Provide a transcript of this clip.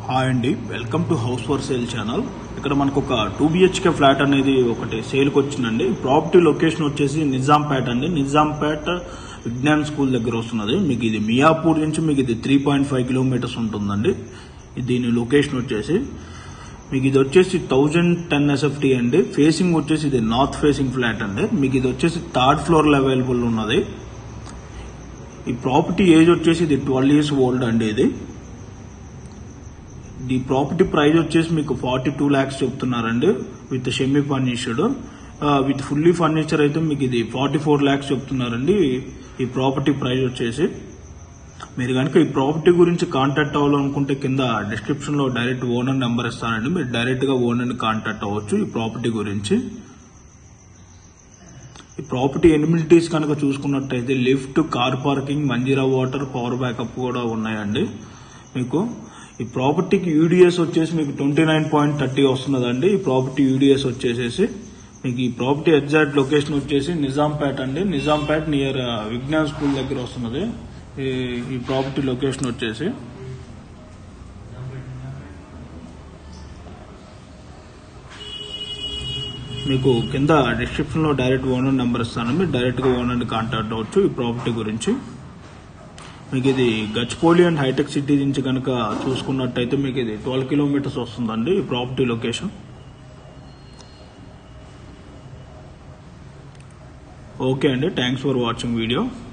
hi అండి welcome to house for sale channel ఇక్కడ మనకు ఒక టూ బిహెచ్కే ఫ్లాట్ అనేది ఒకటి సేల్కి వచ్చిందండి ప్రాపర్టీ లొకేషన్ వచ్చేసి నిజాంపేట అండి నిజాంపేట విజ్ఞాన్ స్కూల్ దగ్గర వస్తున్నది మీకు ఇది మియాపూర్ నుంచి మీకు ఇది త్రీ పాయింట్ ఫైవ్ కిలోమీటర్స్ ఉంటుందండి దీని లొకేషన్ వచ్చేసి మీకు ఇది వచ్చేసి థౌజండ్ టెన్ ఎస్ఎఫ్టీ అండి ఫేసింగ్ వచ్చేసి ఇది నార్త్ ఫేసింగ్ ఫ్లాట్ అండి మీకు ఇది వచ్చేసి థర్డ్ ఫ్లోర్ లో అవైలబుల్ ఉన్నది ఈ ప్రాపర్టీ ఏజ్ వచ్చేసి ఇది ట్వెల్వ్ ఇయర్స్ ఓల్డ్ అండి ఇది ఈ ప్రాపర్టీ ప్రైస్ వచ్చేసి మీకు ఫార్టీ టూ ల్యాక్స్ చెప్తున్నారండి with semi furnished with fully furniture అయితే మీకు ఇది ఫార్టీ ఫోర్ ల్యాక్స్ చెప్తున్నారండి ఈ ప్రాపర్టీ ప్రైస్ వచ్చేసి మీరు కనుక ఈ ప్రాపర్టీ గురించి కాంటాక్ట్ అవ్వాలనుకుంటే కింద డిస్క్రిప్షన్ లో డైరెక్ట్ ఓనర్ నెంబర్ ఇస్తానండి మీరు డైరెక్ట్ గా ఓనర్ ని కాంటాక్ట్ అవ్వచ్చు ఈ ప్రాపర్టీ గురించి ఈ ప్రాపర్టీ ఎనిమిలిటీస్ కనుక చూసుకున్నట్టయితే lift car parking Manjira water power backup కూడా ఉన్నాయండి మీకు ఈ ప్రాపర్టీకి యూడిఎస్ వచ్చేసి మీకు ట్వంటీ నైన్ పాయింట్ థర్టీ వస్తున్నదండి ఈ ప్రాపర్టీ యూడిఎస్ వచ్చేసేసి మీకు ఈ ప్రాపర్టీ ఎగ్జాక్ట్ లొకేషన్ వచ్చేసి నిజాంపేట అండి నిజాంపేట నియర్ విజ్ఞాన్ స్కూల్ దగ్గర వస్తున్నది ఈ- ఈ ప్రాపర్టీ లొకేషన్ వచ్చేసి మీకు కింద డిస్క్రిప్షన్ లో డైరెక్ట్ ఓనర్ నెంబర్ ఇస్తాను మీరు డైరెక్ట్ గా ఓనర్ ని కాంటాక్ట్ అవ్వచ్చు ఈ ప్రాపర్టీ గురించి మీకు ఇది గచ్చిపోలి అండ్ హైటెక్ సిటీ నుంచి కనుక చూసుకున్నట్టయితే మీకు ఇది ట్వెల్వ్ కిలోమీటర్స్ వస్తుందండి ఈ ప్రాపర్టీ లొకేషన్ ఓకే అండి థ్యాంక్స్ ఫర్ వాచింగ్ వీడియో